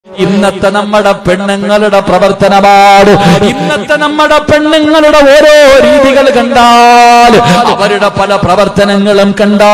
ഇന്നത്തെ നമ്മുടെ പെണ്ണുങ്ങളുടെ പ്രവർത്തനമാണ് ഇന്നത്തെ നമ്മുടെ പെണ്ണുങ്ങളുടെ ഓരോ രീതികൾ കണ്ടാൽ അവരുടെ പല പ്രവർത്തനങ്ങളും കണ്ടാ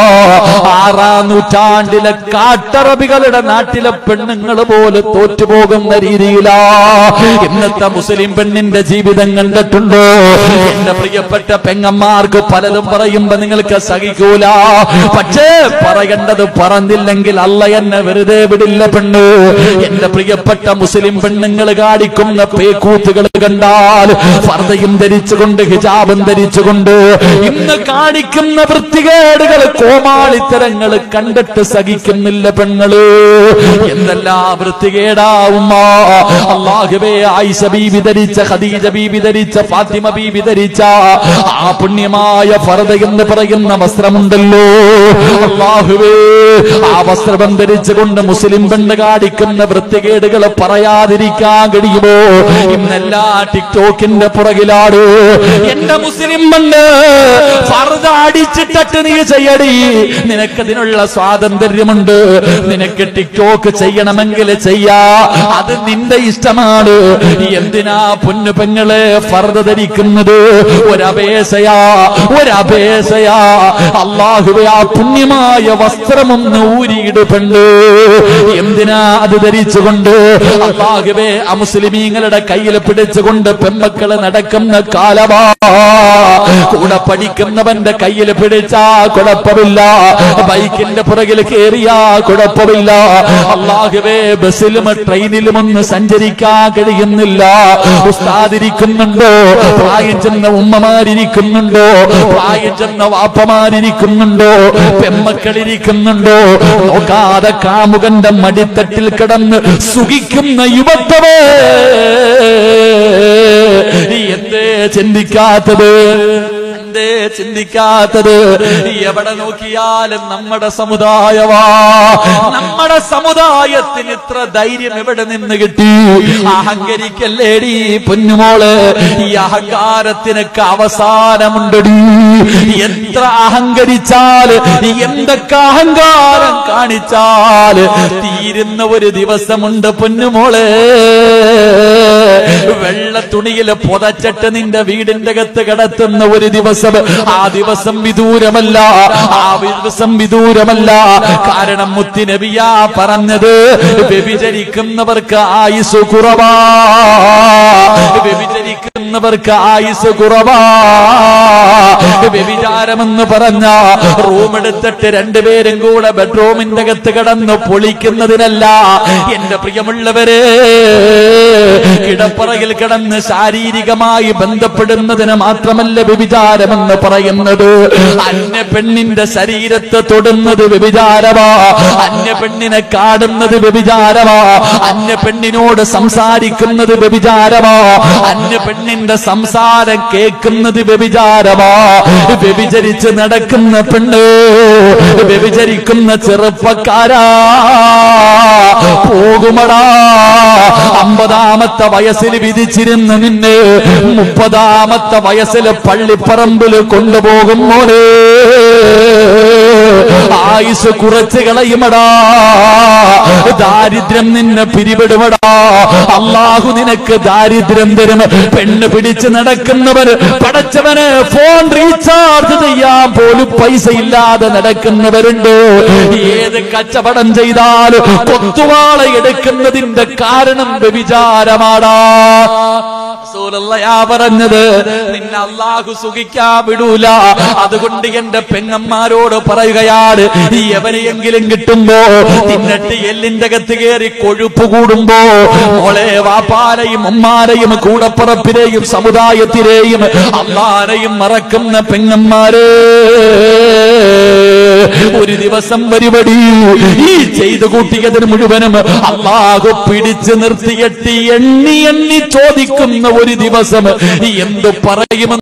ആറാം നൂറ്റാണ്ടിലെ കാട്ടറബികളുടെ നാട്ടിലെ പെണ്ണുങ്ങൾ പോലെ തോറ്റുപോകുന്ന രീതിയിലാ ഇന്നത്തെ മുസ്ലിം പെണ്ണിന്റെ ജീവിതം കണ്ടിട്ടുണ്ടോ എന്റെ പ്രിയപ്പെട്ട പെങ്ങന്മാർക്ക് പലതും പറയുമ്പോ നിങ്ങൾക്ക് സഹിക്കൂല പക്ഷേ പറയേണ്ടത് പറഞ്ഞില്ലെങ്കിൽ അല്ല എന്നെ വെറുതെ വിടില്ല പെണ്ണ് എന്റെ പ്രിയപ്പെട്ട മുസ്ലിം പെണ്ണുങ്ങൾ കാണിക്കുന്ന പേക്കൂത്തുകൾ കണ്ടാൽ ഫർദയും ധരിച്ചുകൊണ്ട് ഹിജാബും ധരിച്ചുകൊണ്ട് ഇന്ന് കാണിക്കുന്ന വൃത്തികേടുകൾ കോമാളിത്തരങ്ങൾ കണ്ടിട്ട് സഹിക്കുന്നില്ല പെണ്ണുകള് എന്തെല്ലാം വൃത്തികേടാവുമ്മ അള്ളാഹുവേ ആയിഷ ബീവി ധരിച്ച ഖദീജ ബീവി ധരിച്ച ഫാത്തിമ ബീവി ധരിച്ച ആ പുണ്യമായ ഫർദ എന്ന് പറയുന്ന വസ്ത്രമുണ്ടല്ലോ അള്ളാഹുവേ ആ വസ്ത്രം ധരിച്ചുകൊണ്ട് മുസ്ലിം പെണ്ണ് കാണിക്കുന്ന വൃത്തികേടുകൾ പറയാതിരിക്കാൻ കഴിയുമോ ഇന്നെല്ലാ ടിക്ടോക്കിന്റെ പുറകിലാണ് എന്റെ മുസ്ലിം പെണ്ണ് ഫർദ അടിച്ചിട്ടിട്ട് നീ ചെയ്യടി നിനക്കതിനുള്ള സ്വാതന്ത്ര്യമുണ്ട് നിനക്ക് ടിക്ടോക്ക് ചെയ്യണമെങ്കിൽ ചെയ്യാ അത് നിന്റെ ഇഷ്ടമാണ് എന്തിനാ പൊന്നു പെങ്ങളെ ഫർദ ധരിക്കുന്നത് ഒരപേക്ഷയാ ഒരപേക്ഷയാ അള്ളാഹുവെ ആ പുണ്യമായ വസ്ത്രമൊന്ന് ഊരിയിട് പെണ്ണ് എന്തിനാ അത് ധരിച്ചുകൊണ്ട് അള്ളാഹുവെ അമുസ്ലിമീങ്ങളുടെ കയ്യിൽ പിടിച്ചുകൊണ്ട് പെമ്മക്കള് നടക്കുന്ന കാലമാ കൂടെ പഠിക്കുന്നവന്റെ കയ്യിൽ പിടിച്ചാ കുഴപ്പമില്ല ബൈക്കിന്റെ പുറകിൽ കേറിയാ കുഴപ്പമില്ല അള്ളാഹുവേ ബസ്സിലും ട്രെയിനിലും ഒന്ന് സഞ്ചരിക്കാൻ കഴിയുന്നില്ല ഉസ്താദിരിക്കുന്നുണ്ടോ പ്രായം ചെന്ന ഉമ്മമാരിയ്ക്കുന്നുണ്ടോ പ്രായം ചെന്ന വാപ്പമാരിയ്ക്കുന്നുണ്ടോ പെമ്മക്കളിരിക്കുന്നുണ്ടോ നോക്കാതെ കാമുകന്റെ മടിത്തട്ടിൽ കിടന്ന് സുഖിക്കുന്ന യുവത്വമേ എന്തേ ചിന്തിക്കാത്തത് എന്തേ ചിന്തിക്കാത്തത് എവിടെ നോക്കിയാലും നമ്മുടെ സമുദായവാ നമ്മുടെ സമുദായത്തിന് ഇത്ര ധൈര്യം എവിടെ നിന്ന് കിട്ടി അഹങ്കരിക്കല്ലേടി പൊന്നുമോള് ഈ അഹങ്കാരത്തിനൊക്കെ അവസാനമുണ്ടടി എത്ര അഹങ്കരിച്ചാല് എന്തൊക്കെ അഹങ്കാരം കാണിച്ചാല് തീരുന്ന ഒരു ദിവസമുണ്ട് പൊന്നുമോളെ വെള്ള തുണിയിൽ പുതച്ചിട്ട് നിന്റെ വീടിന്റെ അകത്ത് കിടത്തുന്ന ഒരു ദിവസം ആ ദിവസം വിദൂരമല്ല ആ ദിവസം വിദൂരമല്ല കാരണം മുത്തിനബിയാ പറഞ്ഞത് വ്യഭിചരിക്കുന്നവർക്ക് ആയുസ് കുറവാ വ്യഭിചരിക്കുന്നവർക്ക് ആയുസ് കുറവാ വ്യഭിചാരമെന്ന് പറഞ്ഞ റൂം എടുത്തിട്ട് രണ്ടുപേരും കൂടെ ബെഡ്റൂമിന്റെ അകത്ത് കിടന്ന് പൊളിക്കുന്നതിനല്ല എന്റെ പ്രിയമുള്ളവരെ കിടപ്പറയിൽ കിടന്ന് ശാരീരികമായി ബന്ധപ്പെടുന്നതിന് മാത്രമല്ല വ്യഭിചാരമെന്ന് പറയുന്നത് അന്യ പെണ്ണിന്റെ ശരീരത്തെ തൊടുന്നത് വ്യഭിചാരമാ അന്യ പെണ്ണിനെ കാടുന്നത് വ്യഭിചാരമാ അന്യ പെണ്ണിനോട് സംസാരിക്കുന്നത് വ്യഭിചാരമാ അന്യ പെണ്ണിന്റെ സംസാരം കേൾക്കുന്നത് വ്യഭിചാരമാ വ്യഭിചരിച്ച് നടക്കുന്ന പെണ്ണ് വ്യഭിചരിക്കുന്ന ചെറുപ്പക്കാരാ പോകുമടാ അമ്പതാമത്തെ വയസ്സിൽ വിധിച്ചിരുന്ന നിന്നെ മുപ്പതാമത്തെ വയസ്സിൽ പള്ളിപ്പറമ്പിൽ കൊണ്ടുപോകും മോനെ ആയുസ് കുറച്ച് കളയുമടാ ദാരിദ്ര്യം നിന്നെ പിരിവിടുമടാ അള്ളാഹു നിനക്ക് ദാരിദ്ര്യം തരും പെണ്ണ് പിടിച്ച് നടക്കുന്നവർ പടച്ചവന് ഫോൺ റീചാർജ് ചെയ്യാൻ പോലും പൈസ ഇല്ലാതെ നടക്കുന്നവരുണ്ട് ഏത് കച്ചവടം ചെയ്താലും കൊത്തുവാള എടുക്കുന്നതിന്റെ കാരണം വ്യഭിചാരമാടാ റസൂലുള്ളയാ പറഞ്ഞത് നിന്നെ അള്ളാഹു സുഖിക്കാ വിടൂല അതുകൊണ്ട് എന്റെ പെങ്ങന്മാരോട് പറയുകയാണ് ഈ എവനെയെങ്കിലും കിട്ടുമ്പോ തിന്നിട്ട് എല്ലിന്റെ അകത്ത് കയറി കൊഴുപ്പ് കൂടുമ്പോ മോളെ വാപ്പാരെയും ഉമ്മാരെയും കൂടപ്പുറപ്പിനെയും സമുദായത്തിലെയും അള്ളാരെയും മറക്കുന്ന പെങ്ങന്മാരെ ഒരു ദിവസം പരിപടി ഈ ചെയ്തു കൂട്ടിയതിന് മുഴുവനും അള്ളാഹു പിടിച്ചു നിർത്തിയിട്ട് എണ്ണി എണ്ണി ചോദിക്കുന്ന ഒരു ദിവസം എന്തു പറയുമെന്ന്